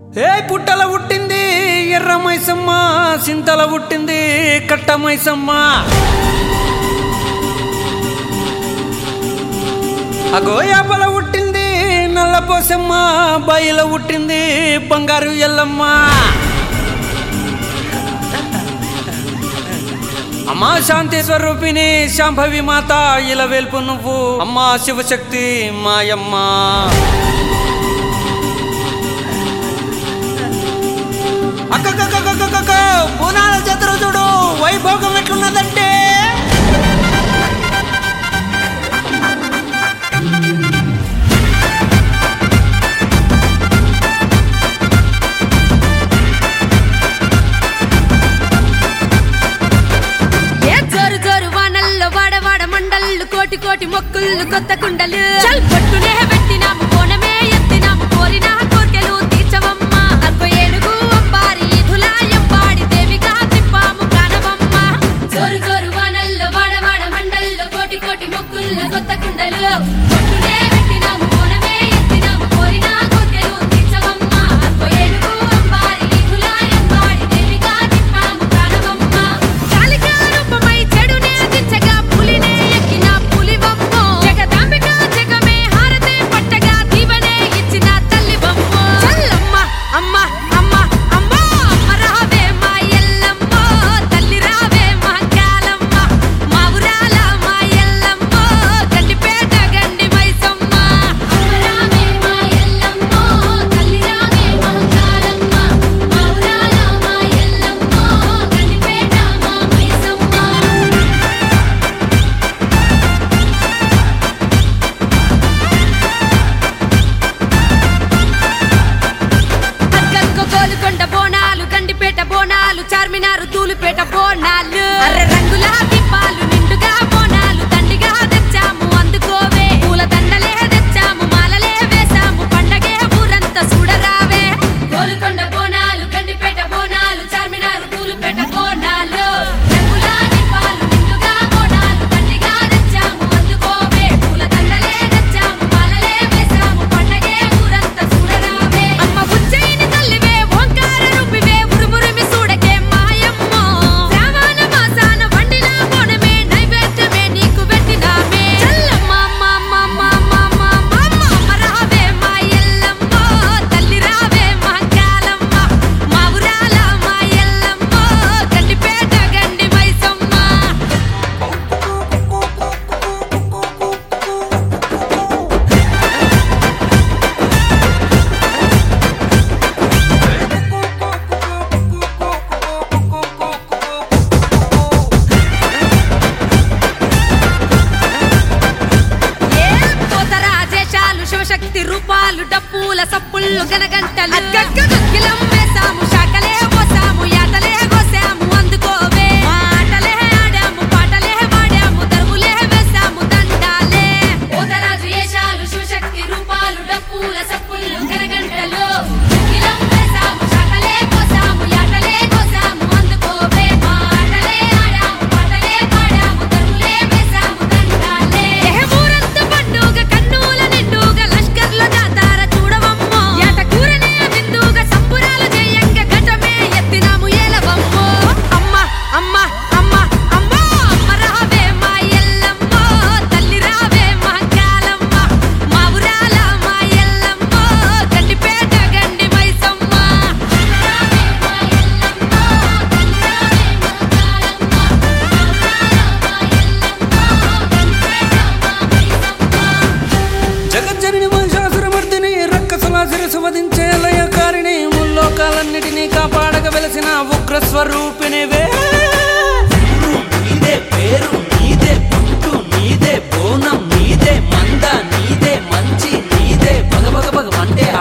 ఏ పుట్టల పుట్టింది ఎర్ర మైసమ్మ సింతల పుట్టింది కట్ట మైసమ్మ అగో యాపల పుట్టింది నల్ల పోసమ్మ బాయిల పుట్టింది బంగారు ఎల్లమ్మ అమ్మా శాంతి స్వరూపిణి శాంభవి మాత ఇలా వెల్పు నువ్వు అమ్మా శివశక్తి మాయమ్మ అక్కక్కక్కక్కక్కక్క బోనాల జాతర చూడు వైభోగం ఎట్లున్నదంటే ఏ జోరు జోరు వానల్లో వాడవాడ మండళ్ళు కోటి కోటి మొక్కుళ్ళు కొత్త కుండలు చల్ పట్టునే పెట్టినాము కోనమే ఎత్తినాము కోరిన కోర్కెలు తీర్చవమ్మ అగ్గ ఏనుగు అంబారి ఇధులా ఎంబాడి దేవిగా తిప్పాము కానవమ్మ జోరు జోరు వానల్లో వాడవాడ మండళ్ళు కోటి కోటి మొక్కుళ్ళు కొత్త కుండలు పట్టునే పెట్టినాము కోనమే ఎత్తినాము కోరిన కోర్కెలు తీర్చవమ్మ అగ్గ ఏనుగు అంబారి ఇధులా ఎంబాడి దేవిగా తిప్పాము కానవమ్మ కాలికా రూపమై చెడునే దించగా పులినే ఎక్కిన పులివమ్మో జగదాంబిక జగమే హారతే పట్టగా దీవెనే ఇచ్చిన తల్లివమ్మ చల్లమ్మ అమ్మ అమ్మ అమ్మ అమ్మ రావే మా ఎల్లమ్మ తల్లి రావే మా కాలమ్మ మా ఊరాల మా ఎల్లమ్మ గండిపేట గండి మైసమ్మ అమ్మ రావే మా ఎల్లమ్మ తల్లి రావే మా కాలమ్మ మా ఊరాల మా ఎల్లమ్మ గండిపేట మా మైసమ్మ అక్కక్కో గోలుకొండ బోనాలు గండిపేట బోనాలు చార్మినారు తూలుపేట బోనాలు అర్రె రంగుల దీపాలు నిండుగా బోనాలు దండిగా తెచ్చాము అందుకోవే పూల దండలే తెచ్చాము మాలలే వేసాము పండగే ఊరంతా చూడరావే గోలుకొండ బోనాలు గండిపేట బోనాలు చార్మినారు తూలుపేట బోనాలు రంగుల దీపాలు నిండుగా బోనాలు దండిగా తెచ్చాము అందుకోవే పూల దండలే తెచ్చాము మాలలే వేసాము పండగే ఊరంతా చూడరావే అమ్మ ఉజ్జయిని తల్లివే ఓంకార రూపివే ఉరుమురిమి చూడకే మాయమ్మో శ్రావణ మాసాన వండిన బోనమే నైవేద్యమే నీకు పెట్టినామే చల్లమ్మ అమ్మ అమ్మ అమ్మ అమ్మ అమ్మ అమ్మ అమ్మ రావే మా ఎల్లమ్మ తల్లి రావే మా కాలమ్మ మా ఊరాల మా ఎల్లమ్మ గండిపేట గండి మైసమ్మ ఏ పోతరాజేశాలు శివశక్తి రూపాలు డప్పుల సప్పుళ్ళు గనగంటలు అగ్గగ్గ గగ్గిలం వేసాము శాకలే పోసాము యాటలే కోసాము అందుకోవే ఆటలే ఆడాము పాటలే పాడాము దరువులే వేసాము దండాలే పోతరాజు ఏషాలు శివశక్తి రూపాలు డప్పుల సప్పుళ్ళు గనగంటలు గగ్గిలం వేసాము శాకలే పోసాము యాటలే కోసాము అందుకోవే ఆటలే ఆడాము పాటలే పాడాము దరువులే వేసాము దండాలే ఏ ఊరంతా పండుగ కన్నుల నిండుగా లష్కర్ల దాతార చూడవమ్మో ఏట కూరనే బిందుగా సంబురాలు చేయంగ ఘటమే ఎత్తినాము ఏలవమ్మో అమ్మ అమ్మ అమ్మ అమ్మ అమ్మ రావే మా ఎల్లమ్మ తల్లి రావే మా కాలమ్మ మా ఊరాల మా ఎల్లమ్మ గండిపేట గండి మైసమ్మ రావే మా ఎల్లమ్మ తల్లి రావే మా కాలమ్మ మా ఊరాల మా ఎల్లమ్మ గండిపేట మా మైసమ్మ జగజ్జనని మహిషాసురమర్దిని రక్కసుల శిరసు వధించే లయకారిణి ముల్లోకాలన్నిటినీ కాపాడగ వెలసిన ఉగ్ర స్వరూపిణివే ఊరు నీదే పేరు నీదే పుట్టు నీదే బోనం నీదే మంద నీదే మంచి నీదే పగ పగ పగ అంటే